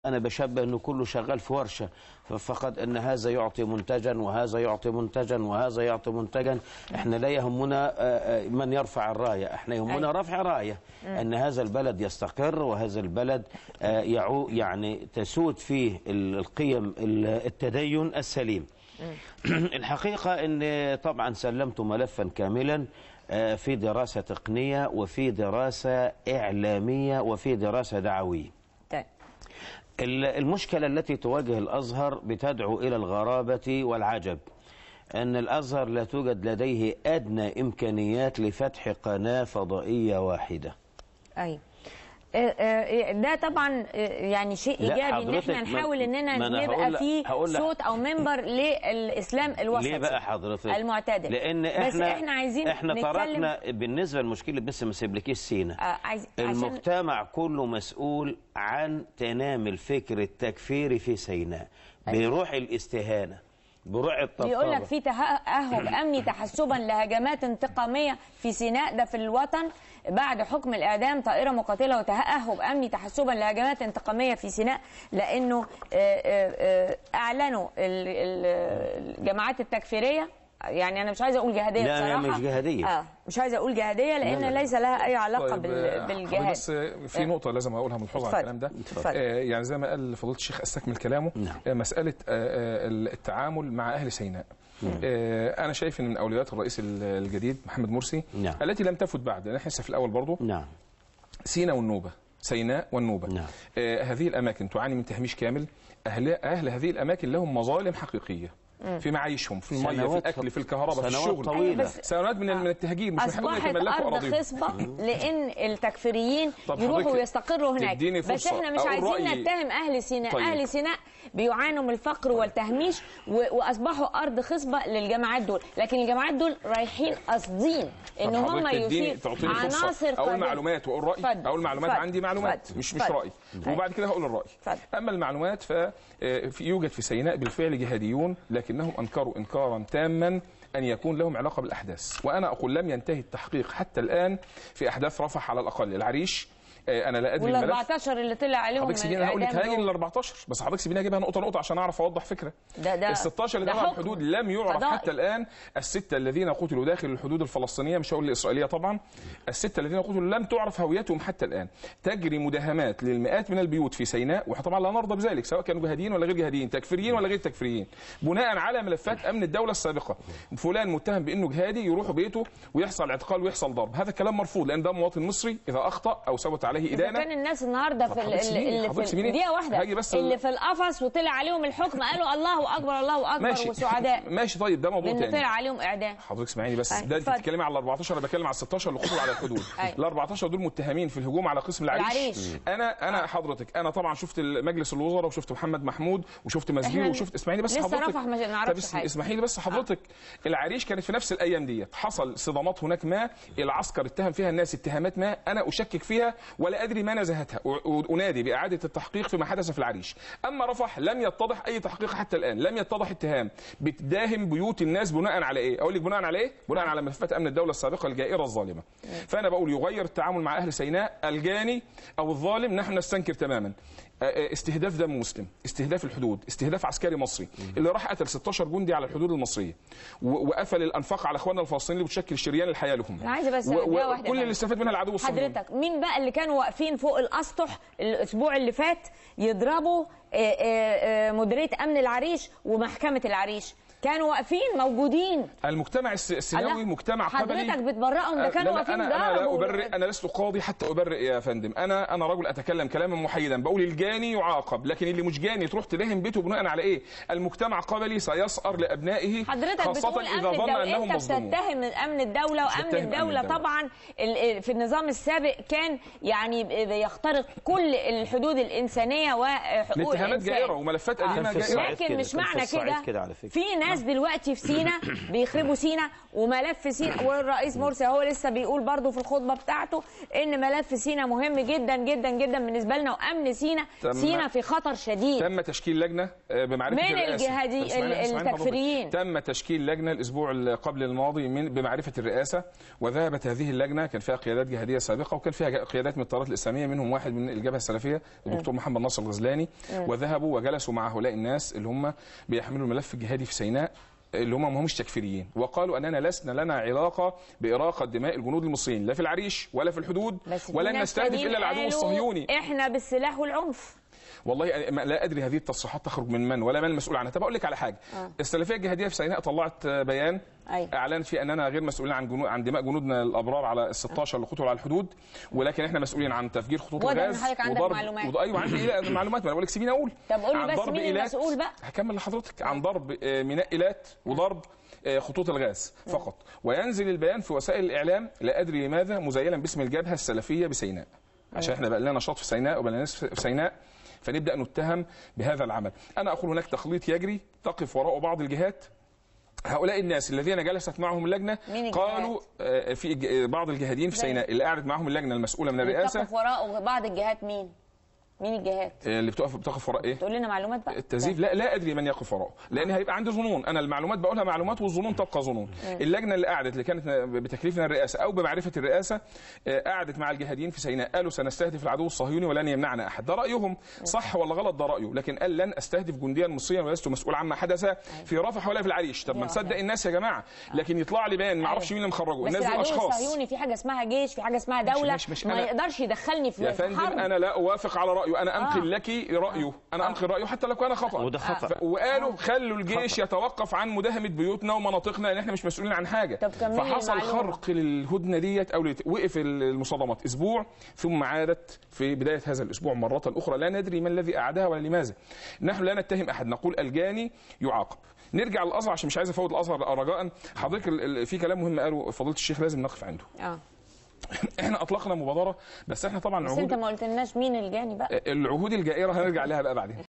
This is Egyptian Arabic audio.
انا بشبه انه كله شغال في ورشه فقد ان هذا يعطي منتجا وهذا يعطي منتجا وهذا يعطي منتجا احنا لا يهمنا آه، آه، من يرفع الرايه احنا يهمنا أيوة. رفع رايه ان هذا البلد يستقر وهذا البلد آه، يعو يعني تسود فيه ال- القيم ال- التدين السليم الحقيقه ان طبعا سلمت ملفا كاملا آه، في دراسه تقنيه وفي دراسه اعلاميه وفي دراسه دعويه طيب ال- المشكلة التي تواجه الأزهر بتدعو إلى الغرابة والعجب أن الأزهر لا توجد لديه أدنى إمكانيات لفتح قناة فضائية واحدة ايوه آه، آه، ده طبعا آه، يعني شيء لا، ايجابي ان حضرتك احنا ما- نحاول اننا ما أنا نبقى هقول لك- فيه هقول لك. صوت او منبر للاسلام الوسطي ليه بقى حضرتك؟ المعتدل لأن بس إحنا احنا عايزين إحنا نتكلم تركنا بالنسبة للمشكلة بس ما سيبلكيش سينا آه، عايز عشان المجتمع كله مسؤول عن تنامي الفكر التكفيري في سيناء بروح الاستهانة بروح الطبطبة بيقول لك في تأهب امني تحسبا لهجمات انتقاميه في سيناء ده في الوطن بعد حكم الاعدام طائره مقاتله وتأهب امني تحسبا لهجمات انتقاميه في سيناء لانه آه، آه، آه، اعلنوا ال- ال- الجماعات التكفيريه يعني انا مش عايزه اقول جهاديه لا، لا، بصراحه مش جهادية. اه مش عايزه اقول جهاديه لان لا، لا. ليس لها اي علاقه طيب، بال- آه، حضرتك بالجهاد بس في نقطة لازم أقولها ملحوظة على اتفضل. الكلام ده اتفضل. آه، يعني زي ما قال فضيلة الشيخ أستكمل كلامه نعم. آه، مسألة آه، آه، التعامل مع أهل سيناء آه، أنا شايف إن من أولويات الرئيس ال- الجديد محمد مرسي نعم. التي لم تفت بعد لأن احنا لسه في الأول برضه نعم سيناء والنوبة سيناء والنوبة نعم. آه هذه الأماكن تعاني من تهميش كامل أهل, أهل هذه الأماكن لهم مظالم حقيقية في معايشهم في المية في سنوات- الأكل في الكهرباء في سنوات الشغل طويلة. بس- سنوات من, من التهجير مش محاولة اصبحت يتملكوا ارض أراضيهم خصبه لان التكفيريين طب يروحوا حضرتك ويستقروا هناك تديني بس فرصة احنا مش أقول عايزين رأيي. نتهم اهل سيناء طيب. اهل سيناء بيعانوا من الفقر والتهميش و- واصبحوا ارض خصبه للجماعات دول لكن الجماعات دول رايحين قاصدين ان طب هم حضرتك تديني يثيروا تعطيني فرصه عناصر اقول قادمة. معلومات واقول رايي اتفضل. اقول معلومات اتفضل. عندي معلومات اتفضل. مش مش اتفضل. راي وبعد كده هقول الراي اتفضل. اما المعلومات فيوجد في سيناء بالفعل جهاديون لكنهم انكروا انكارا تاما ان يكون لهم علاقه بالاحداث وانا اقول لم ينتهي التحقيق حتى الان في احداث رفح على الاقل العريش آه، انا لا ادري وال الملف 14 اللي طلع عليهم حضرتك سيبيني انا هقول لك الإعدام هاجي دول. لل 14 بس حضرتك سيبيني اجيبها نقطه نقطه عشان اعرف اوضح فكره ده- ده- ال 16 اللي ده دخلوا على حكم الحدود لم يعرف قضائي. حتى الان السته الذين قتلوا داخل الحدود الفلسطينيه مش هقول الاسرائيليه طبعا السته الذين قتلوا لم تعرف هويتهم حتى الان تجري مداهمات للمئات من البيوت في سيناء واحنا طبعا لا نرضى بذلك سواء كانوا جهاديين ولا غير جهاديين تكفيريين ولا غير تكفيريين بناء على ملفات امن الدوله السابقه فلان متهم بانه جهادي يروح بيته ويحصل اعتقال ويحصل ضرب هذا كلام مرفوض لان ده مواطن مصري اذا اخطا او ثبت عليه اذا ادانه كان الناس النهارده طب في ال- حضرتك سيبيني، اللي حضرتك في سيبيني. دقيقه واحده هاجي بس اللي ال- في القفص وطلع عليهم الحكم قالوا الله اكبر الله اكبر ماشي وسعداء ماشي طيب ده موضوع لان تاني طلع عليهم اعدام حضرتك اسمعيني بس أيوة، ده انت اتفضل. بتتكلمي على ال 14 انا بتكلم على ال 16 اللي قتلوا على الحدود أيوة. ال 14 دول متهمين في الهجوم على قسم العريش, العريش. انا انا حضرتك انا طبعا شفت مجلس الوزراء وشفت محمد محمود وشفت مزجير إحنا وشفت اسمعيني بس لسه حضرتك رفح ما طب نعرفش اس- حاجة. اسمحي لي بس حضرتك العريش كانت في نفس الايام ديت حصل صدامات هناك ما العسكر اتهم فيها الناس اتهامات ما انا اشكك فيها ولا ادري ما نزهتها و- وانادي باعاده التحقيق فيما حدث في العريش اما رفح لم يتضح اي تحقيق حتى الان لم يتضح اتهام بتداهم بيوت الناس بناء على ايه اقول لك بناء على ايه بناء على ملفات امن الدوله السابقه الجائره الظالمه فانا بقول يغير التعامل مع اهل سيناء الجاني او الظالم نحن نستنكر تماما استهداف دم مسلم استهداف الحدود استهداف عسكري مصري اللي راح قتل 16 جندي على الحدود المصرية و- وقفل الانفاق على اخواننا الفلسطينيين اللي بتشكل شريان الحياه لهم أنا عايزة بس و- دقيقة و- واحدة كل بس. اللي استفاد منها العدو الصهيوني حضرتك مين بقى اللي كانوا واقفين فوق الاسطح الاسبوع اللي فات يضربوا آه، آه، آه، مديريه امن العريش ومحكمه العريش كانوا واقفين موجودين المجتمع الس- السيناوي الله. مجتمع قبلي حضرتك بتبرئهم ده آه، كانوا لا لا واقفين انا انا لا ضربوا. ابرئ انا لست قاضي حتى ابرئ يا فندم انا انا رجل اتكلم كلاما محايدا بقول الجاني يعاقب لكن اللي مش جاني تروح تلهم بيته بناء على ايه المجتمع قبلي سيسأر لابنائه حضرتك خاصه بتقول اذا امن ظن الدوله انهم انت مظلومون بتتهم امن الدوله وامن بتتهم أمن الدوله الدولة. طبعا ال- ال- في النظام السابق كان يعني بيخترق كل الحدود الانسانيه وحقوق الاتهامات الانسان جائره وملفات قديمه كان في جائره الصعيد لكن كده، مش كان في معنى الصعيد كده كده على فكرة. في ناس الناس دلوقتي في سينا بيخربوا سينا وملف سينا والرئيس مرسي هو لسه بيقول برضو في الخطبه بتاعته ان ملف سينا مهم جدا جدا جدا بالنسبه لنا وامن سينا تم- سينا في خطر شديد تم تشكيل لجنه آه، بمعرفه من الرئاسة. الجهادي- اسمعيني- ال- اسمعيني حضرتك. التكفيريين. تم تشكيل لجنه الاسبوع اللي قبل الماضي من بمعرفه الرئاسه وذهبت هذه اللجنه كان فيها قيادات جهاديه سابقه وكان فيها ج- قيادات من الطائرات الاسلاميه منهم واحد من الجبهه السلفيه الدكتور محمد ناصر الغزلاني وذهبوا وجلسوا مع هؤلاء الناس اللي هم بيحملوا الملف الجهادي في سيناء اللي هم ما همش تكفيريين وقالوا اننا لسنا لنا علاقه باراقه دماء الجنود المصريين لا في العريش ولا في الحدود بس في ولن ناس نستهدف تانيين الا العدو قالوا الصهيوني احنا بالسلاح والعنف والله أنا ما- لا ادري هذه التصريحات تخرج من من ولا من المسؤول عنها طب اقول لك على حاجه آه. السلفيه الجهاديه في سيناء طلعت آه، بيان أيوة. اعلنت فيه اننا غير مسؤولين عن جنود عن دماء جنودنا الابرار على ال 16 اللي قتلوا على الحدود ولكن احنا مسؤولين عن تفجير خطوط واضح إن الغاز حضرتك عندك معلومات. وض- ايوه عندي إيه معلومات ما انا بقول لك سيبيني اقول طب قول لي عن بس ضرب مين إيلات. المسؤول بقى؟ هكمل لحضرتك عن ضرب آه، ميناء وضرب آه، خطوط الغاز فقط وينزل البيان في وسائل الاعلام لا ادري لماذا مزينا باسم الجبهه السلفيه بسيناء عشان احنا بقى لنا نشاط في سيناء وبقى لنا ناس في سيناء فنبدا نتهم بهذا العمل انا اقول هناك تخليط يجري تقف وراءه بعض الجهات هؤلاء الناس الذين جلست معهم اللجنه مين الجهات؟ قالوا آه، في ج- بعض الجهاديين في زي- سيناء اللي قعدت معهم اللجنه المسؤوله من الرئاسه بتقف وراءه بعض الجهات مين؟ مين الجهات؟ آه، اللي بتقف بتقف وراء ايه تقول لنا معلومات بقى التزييف لا لا ادري من يقف وراءه لان هيبقى عندي ظنون انا المعلومات بقولها معلومات والظنون تبقى ظنون اللجنه اللي قعدت اللي كانت بتكليف من الرئاسه او بمعرفه الرئاسه آه، قعدت مع الجهاديين في سيناء قالوا سنستهدف العدو الصهيوني ولن يمنعنا احد ده رايهم صح ولا غلط ده رايه لكن قال لن استهدف جنديا مصريا ولست مسؤول عما حدث في رفح ولا في العريش طب ما يا نصدق رب. الناس يا جماعه لكن يطلع لي بيان ما اعرفش مين اللي مخرجه بس الناس دي العدو اشخاص الصهيوني في حاجه اسمها جيش في حاجه اسمها دوله مش- مش ما أنا- يقدرش يدخلني في يا في فندم حرب انا لا اوافق على رايه انا انقل آه. لك رايه انا انقل رايه حتى لو كان خطا وده خطأ. ف- وقالوا خلوا الجيش يتوقف عن مداهمه بيوتنا ومناطقنا لان احنا مش مسؤولين عن حاجه طب كملي فحصل المعلومة. خرق للهدنه ديت او لت- وقف المصادمات اسبوع ثم عادت في بدايه هذا الاسبوع مره اخرى لا ندري ما الذي اعادها ولا لماذا نحن لا نتهم احد نقول الجاني يعاقب نرجع للازهر عشان مش عايز افوت الازهر رجاء حضرتك ال- ال- في كلام مهم قاله فضيله الشيخ لازم نقف عنده اه احنا اطلقنا مبادره بس احنا طبعا بس عهود انت ما قلتلناش مين الجاني بقى العهود الجائره هنرجع لها بقى بعدين